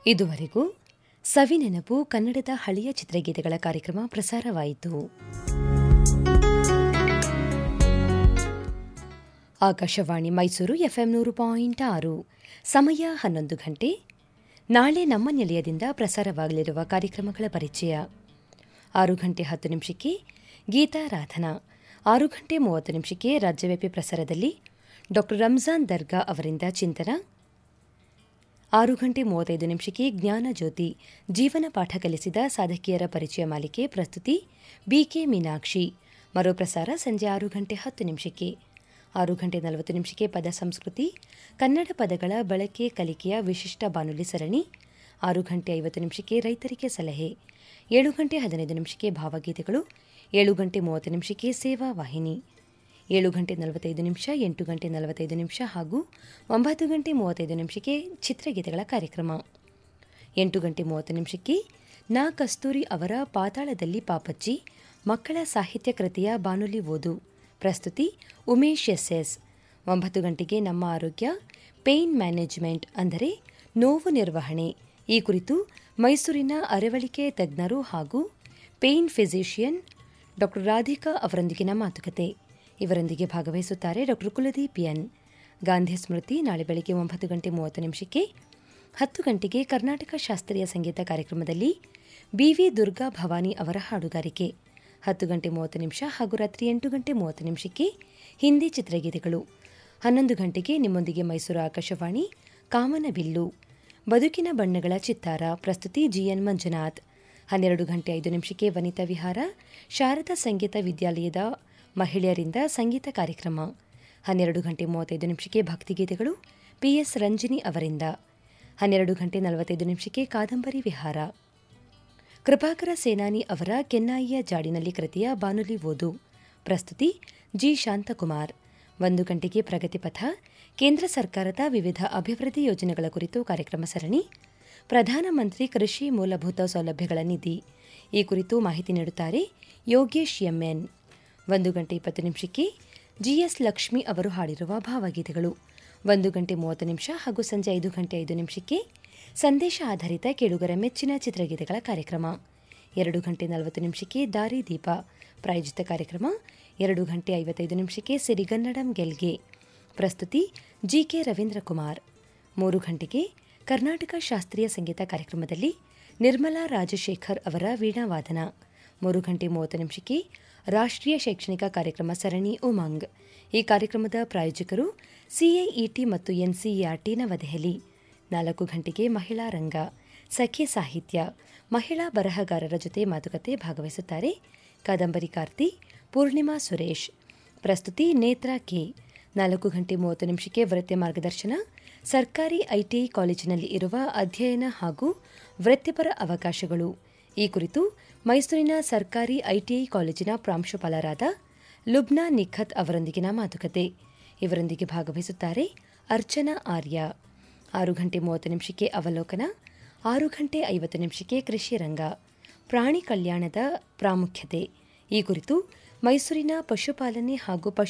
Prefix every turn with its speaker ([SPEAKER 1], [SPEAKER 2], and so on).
[SPEAKER 1] ಇದುವರೆಗೂ ಸವಿನೆನಪು ಕನ್ನಡದ ಹಳೆಯ ಚಿತ್ರಗೀತೆಗಳ ಕಾರ್ಯಕ್ರಮ ಪ್ರಸಾರವಾಯಿತು ಆಕಾಶವಾಣಿ ಮೈಸೂರು ಎಫ್ಎಂ ನೂರು ಪಾಯಿಂಟ್ ಆರು ಸಮಯ ಹನ್ನೊಂದು ಗಂಟೆ ನಾಳೆ ನಮ್ಮ ನಿಲಯದಿಂದ ಪ್ರಸಾರವಾಗಲಿರುವ ಕಾರ್ಯಕ್ರಮಗಳ ಪರಿಚಯ ಆರು ಗಂಟೆ ಹತ್ತು ನಿಮಿಷಕ್ಕೆ ಗೀತಾರಾಧನಾ ಆರು ಗಂಟೆ ಮೂವತ್ತು ನಿಮಿಷಕ್ಕೆ ರಾಜ್ಯವ್ಯಾಪಿ ಪ್ರಸಾರದಲ್ಲಿ ಡಾ ರಂಜಾನ್ ದರ್ಗಾ ಅವರಿಂದ ಚಿಂತನ ಆರು ಗಂಟೆ ಮೂವತ್ತೈದು ನಿಮಿಷಕ್ಕೆ ಜ್ಞಾನ ಜ್ಯೋತಿ ಜೀವನ ಪಾಠ ಕಲಿಸಿದ ಸಾಧಕಿಯರ ಪರಿಚಯ ಮಾಲಿಕೆ ಪ್ರಸ್ತುತಿ ಬಿಕೆ ಮೀನಾಕ್ಷಿ ಮರುಪ್ರಸಾರ ಸಂಜೆ ಆರು ಗಂಟೆ ಹತ್ತು ನಿಮಿಷಕ್ಕೆ ಆರು ಗಂಟೆ ನಲವತ್ತು ನಿಮಿಷಕ್ಕೆ ಪದ ಸಂಸ್ಕೃತಿ ಕನ್ನಡ ಪದಗಳ ಬಳಕೆ ಕಲಿಕೆಯ ವಿಶಿಷ್ಟ ಬಾನುಲಿ ಸರಣಿ ಆರು ಗಂಟೆ ಐವತ್ತು ನಿಮಿಷಕ್ಕೆ ರೈತರಿಗೆ ಸಲಹೆ ಏಳು ಗಂಟೆ ಹದಿನೈದು ನಿಮಿಷಕ್ಕೆ ಭಾವಗೀತೆಗಳು ಏಳು ಗಂಟೆ ಮೂವತ್ತು ನಿಮಿಷಕ್ಕೆ ಸೇವಾ ವಾಹಿನಿ ಏಳು ಗಂಟೆ ನಲವತ್ತೈದು ನಿಮಿಷ ಎಂಟು ಗಂಟೆ ನಲವತ್ತೈದು ನಿಮಿಷ ಹಾಗೂ ಒಂಬತ್ತು ಗಂಟೆ ಮೂವತ್ತೈದು ನಿಮಿಷಕ್ಕೆ ಚಿತ್ರಗೀತೆಗಳ ಕಾರ್ಯಕ್ರಮ ಎಂಟು ಗಂಟೆ ಮೂವತ್ತು ನಿಮಿಷಕ್ಕೆ ನಾ ಕಸ್ತೂರಿ ಅವರ ಪಾತಾಳದಲ್ಲಿ ಪಾಪಚ್ಚಿ ಮಕ್ಕಳ ಸಾಹಿತ್ಯ ಕೃತಿಯ ಬಾನುಲಿ ಓದು ಪ್ರಸ್ತುತಿ ಉಮೇಶ್ ಎಸ್ ಎಸ್ ಒಂಬತ್ತು ಗಂಟೆಗೆ ನಮ್ಮ ಆರೋಗ್ಯ ಪೇಯ್ನ್ ಮ್ಯಾನೇಜ್ಮೆಂಟ್ ಅಂದರೆ ನೋವು ನಿರ್ವಹಣೆ ಈ ಕುರಿತು ಮೈಸೂರಿನ ಅರವಳಿಕೆ ತಜ್ಞರು ಹಾಗೂ ಪೇಯ್ನ್ ಫಿಸಿಷಿಯನ್ ಡಾ ರಾಧಿಕಾ ಅವರೊಂದಿಗಿನ ಮಾತುಕತೆ ಇವರೊಂದಿಗೆ ಭಾಗವಹಿಸುತ್ತಾರೆ ಡಾ ಕುಲದೀಪ್ ಎನ್ ಗಾಂಧಿ ಸ್ಮೃತಿ ನಾಳೆ ಬೆಳಗ್ಗೆ ಒಂಬತ್ತು ಗಂಟೆ ಮೂವತ್ತು ನಿಮಿಷಕ್ಕೆ ಹತ್ತು ಗಂಟೆಗೆ ಕರ್ನಾಟಕ ಶಾಸ್ತ್ರೀಯ ಸಂಗೀತ ಕಾರ್ಯಕ್ರಮದಲ್ಲಿ ಬಿವಿ ದುರ್ಗಾ ಭವಾನಿ ಅವರ ಹಾಡುಗಾರಿಕೆ ಹತ್ತು ಗಂಟೆ ಮೂವತ್ತು ನಿಮಿಷ ಹಾಗೂ ರಾತ್ರಿ ಎಂಟು ಗಂಟೆ ಮೂವತ್ತು ನಿಮಿಷಕ್ಕೆ ಹಿಂದಿ ಚಿತ್ರಗೀತೆಗಳು ಹನ್ನೊಂದು ಗಂಟೆಗೆ ನಿಮ್ಮೊಂದಿಗೆ ಮೈಸೂರು ಆಕಾಶವಾಣಿ ಕಾಮನಬಿಲ್ಲು ಬದುಕಿನ ಬಣ್ಣಗಳ ಚಿತ್ತಾರ ಪ್ರಸ್ತುತಿ ಜಿಎನ್ ಮಂಜುನಾಥ್ ಹನ್ನೆರಡು ಗಂಟೆ ಐದು ನಿಮಿಷಕ್ಕೆ ವನಿತಾ ವಿಹಾರ ಶಾರದಾ ಸಂಗೀತ ವಿದ್ಯಾಲಯದ ಮಹಿಳೆಯರಿಂದ ಸಂಗೀತ ಕಾರ್ಯಕ್ರಮ ಹನ್ನೆರಡು ಗಂಟೆ ಮೂವತ್ತೈದು ನಿಮಿಷಕ್ಕೆ ಭಕ್ತಿಗೀತೆಗಳು ಪಿಎಸ್ ರಂಜಿನಿ ಅವರಿಂದ ಹನ್ನೆರಡು ಗಂಟೆ ನಲವತ್ತೈದು ನಿಮಿಷಕ್ಕೆ ಕಾದಂಬರಿ ವಿಹಾರ ಕೃಪಾಕರ ಸೇನಾನಿ ಅವರ ಕೆನ್ನಾಯಿಯ ಜಾಡಿನಲ್ಲಿ ಕೃತಿಯ ಬಾನುಲಿ ಓದು ಪ್ರಸ್ತುತಿ ಜಿ ಶಾಂತಕುಮಾರ್ ಒಂದು ಗಂಟೆಗೆ ಪ್ರಗತಿಪಥ ಕೇಂದ್ರ ಸರ್ಕಾರದ ವಿವಿಧ ಅಭಿವೃದ್ಧಿ ಯೋಜನೆಗಳ ಕುರಿತು ಕಾರ್ಯಕ್ರಮ ಸರಣಿ ಪ್ರಧಾನಮಂತ್ರಿ ಕೃಷಿ ಮೂಲಭೂತ ಸೌಲಭ್ಯಗಳ ನಿಧಿ ಈ ಕುರಿತು ಮಾಹಿತಿ ನೀಡುತ್ತಾರೆ ಯೋಗೇಶ್ ಎಂಎನ್ ಒಂದು ಗಂಟೆ ಇಪ್ಪತ್ತು ನಿಮಿಷಕ್ಕೆ ಜಿಎಸ್ ಲಕ್ಷ್ಮಿ ಅವರು ಹಾಡಿರುವ ಭಾವಗೀತೆಗಳು ಒಂದು ಗಂಟೆ ಮೂವತ್ತು ನಿಮಿಷ ಹಾಗೂ ಸಂಜೆ ಐದು ಗಂಟೆ ಐದು ನಿಮಿಷಕ್ಕೆ ಸಂದೇಶ ಆಧಾರಿತ ಕೇಳುಗರ ಮೆಚ್ಚಿನ ಚಿತ್ರಗೀತೆಗಳ ಕಾರ್ಯಕ್ರಮ ಎರಡು ಗಂಟೆ ನಲವತ್ತು ನಿಮಿಷಕ್ಕೆ ದಾರಿ ದೀಪ ಪ್ರಾಯೋಜಿತ ಕಾರ್ಯಕ್ರಮ ಎರಡು ಗಂಟೆ ಐವತ್ತೈದು ನಿಮಿಷಕ್ಕೆ ಸಿರಿಗನ್ನಡಂ ಗೆಲ್ಗೆ ಪ್ರಸ್ತುತಿ ಜಿಕೆ ರವೀಂದ್ರ ಕುಮಾರ್ ಮೂರು ಗಂಟೆಗೆ ಕರ್ನಾಟಕ ಶಾಸ್ತ್ರೀಯ ಸಂಗೀತ ಕಾರ್ಯಕ್ರಮದಲ್ಲಿ ನಿರ್ಮಲಾ ರಾಜಶೇಖರ್ ಅವರ ವೀಣಾವಾದನ ಮೂರು ಗಂಟೆ ಮೂವತ್ತು ನಿಮಿಷಕ್ಕೆ ರಾಷ್ಟ್ರೀಯ ಶೈಕ್ಷಣಿಕ ಕಾರ್ಯಕ್ರಮ ಸರಣಿ ಉಮಂಗ್ ಈ ಕಾರ್ಯಕ್ರಮದ ಪ್ರಾಯೋಜಕರು ಸಿಐಇಟಿ ಮತ್ತು ಎನ್ಸಿಇಆರ್ಟಿ ನವದೆಹಲಿ ನಾಲ್ಕು ಗಂಟೆಗೆ ಮಹಿಳಾ ರಂಗ ಸಖಿ ಸಾಹಿತ್ಯ ಮಹಿಳಾ ಬರಹಗಾರರ ಜೊತೆ ಮಾತುಕತೆ ಭಾಗವಹಿಸುತ್ತಾರೆ ಕಾದಂಬರಿಕಾರ್ತಿ ಪೂರ್ಣಿಮಾ ಸುರೇಶ್ ಪ್ರಸ್ತುತಿ ನೇತ್ರಾ ಕೆ ನಾಲ್ಕು ಗಂಟೆ ಮೂವತ್ತು ನಿಮಿಷಕ್ಕೆ ವೃತ್ತಿ ಮಾರ್ಗದರ್ಶನ ಸರ್ಕಾರಿ ಐಟಿಐ ಕಾಲೇಜಿನಲ್ಲಿ ಇರುವ ಅಧ್ಯಯನ ಹಾಗೂ ವೃತ್ತಿಪರ ಅವಕಾಶಗಳು ಈ ಕುರಿತು ಮೈಸೂರಿನ ಸರ್ಕಾರಿ ಐಟಿಐ ಕಾಲೇಜಿನ ಪ್ರಾಂಶುಪಾಲರಾದ ಲುಬ್ನಾ ನಿಖತ್ ಅವರೊಂದಿಗಿನ ಮಾತುಕತೆ ಇವರೊಂದಿಗೆ ಭಾಗವಹಿಸುತ್ತಾರೆ ಅರ್ಚನಾ ಆರ್ಯ ಆರು ಗಂಟೆ ಮೂವತ್ತು ನಿಮಿಷಕ್ಕೆ ಅವಲೋಕನ ಆರು ಗಂಟೆ ಐವತ್ತು ನಿಮಿಷಕ್ಕೆ ಕೃಷಿ ರಂಗ ಪ್ರಾಣಿ ಕಲ್ಯಾಣದ ಪ್ರಾಮುಖ್ಯತೆ ಈ ಕುರಿತು ಮೈಸೂರಿನ ಪಶುಪಾಲನೆ ಹಾಗೂ ಪಶು